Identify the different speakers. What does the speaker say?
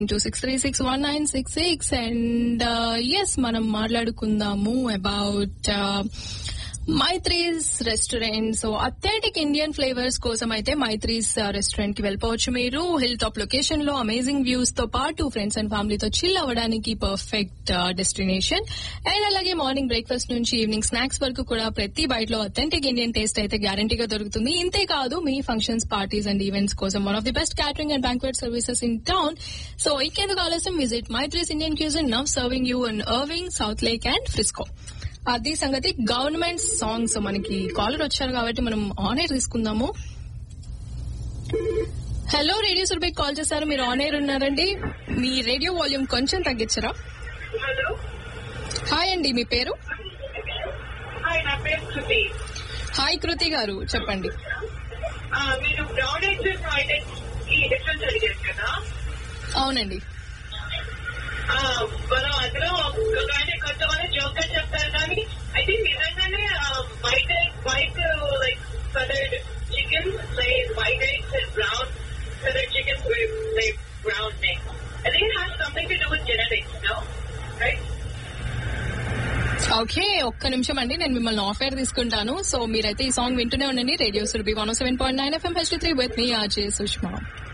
Speaker 1: Two six three six one nine six six and yes మనం మాట్లాడుకుందాము about Maithri's restaurant so authentic Indian flavours కోసం అయితే Maithri's restaurant కి వెళ్ళిపోవచ్చు మీరు హిల్ టాప్ లొకేషన్ లో అమేజింగ్ వ్యూస్ తో పాటు ఫ్రెండ్స్ అండ్ ఫ్యామిలీతో చిల్ అవ్వడానికి పర్ఫెక్ట్ డెస్టినేషన్ అండ్ అలాగే మార్నింగ్ బ్రేక్ఫాస్ట్ నుంచి ఈవినింగ్ స్నాక్స్ వరకు కూడా ప్రతి బైట్ లో అథెంటిక్ ఇండియన్ టేస్ట్ అయితే గ్యారంటీగా దొరుకుతుంది ఇంతే కాదు మీ ఫంక్షన్స్ పార్టీస్ అండ్ ఈవెంట్స్ కోసం one of the best catering and banquet services in town so ఇంకెందుకు ఆలస్యం visit Maithri's Indian cuisine now serving you in Irving Southlake and Frisco అది సంగతి గవర్నమెంట్ సాంగ్స్ మనకి కాలర్ వచ్చారు కాబట్టి మనం ఆన్ ఎయిర్ తీసుకుందాము హలో రేడియో సురభికి కాల్ చేశారు మీరు ఆన్ ఎయిర్ ఉన్నారండి మీ రేడియో వాల్యూమ్ కొంచెం తగ్గించరా
Speaker 2: హలో
Speaker 1: హాయ్ అండి మీ పేరు
Speaker 2: హాయ్ నా పేరు శృతి
Speaker 1: హాయ్ కృతి గారు చెప్పండి
Speaker 2: ఆ, మీరు బ్రౌన్ ఎగ్స్ వైట్ ఎగ్స్ కి డిఫరెన్స్ అడిగారు కదా
Speaker 1: అవునండి
Speaker 2: ఆ, మనం అందులో కానీ కొంతమంది జోక్ గా చెప్తారు కానీ అయితే నిజంగానే white egg white like coloured chicken like white eggs and brown coloured chicken like brown egg I think it has something to do with genetics, no? Right?
Speaker 1: Okay ఒక్క నిమిషం అండి నేను మిమ్మల్ని ఆఫ్ ఎయిర్ తీసుకుంటాను సో మీరైతే ఈ song వింటూనే ఉండండి radio Surabhi one seven point nine FM H three with మీ ఆర్జే సుష్మా